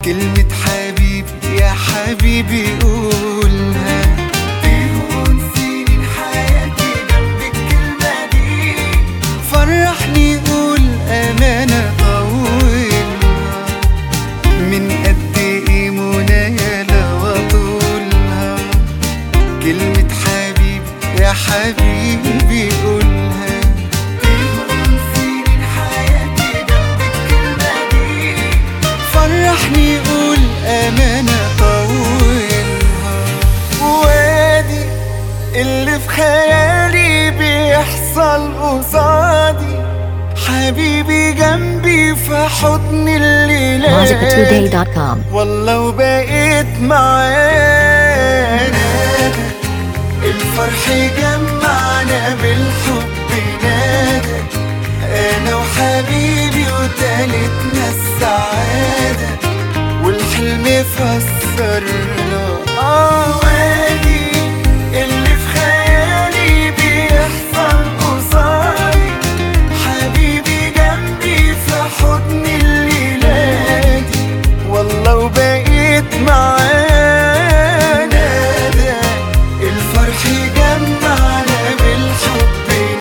كلمة حبيبي يا حبيبي قولها تهون سنين حياتي جنب الكلمة دي فرحني قول أمانة طولها من قد إيه منايا لو أطولها كلمة حبيبي يا حبيبي قولها تهون سنين حياتي جنب الكلمة دي فرحني قول أمانة طولها وادي اللي في خيالي بيحصل قصادي حبيبي جنبي في حضن الليلة Mazika2day.com. والله وبقيت معانا الفرح جمعنا بالحب نادى انا وحبيبي وتالتنا السعادة والحلم فسر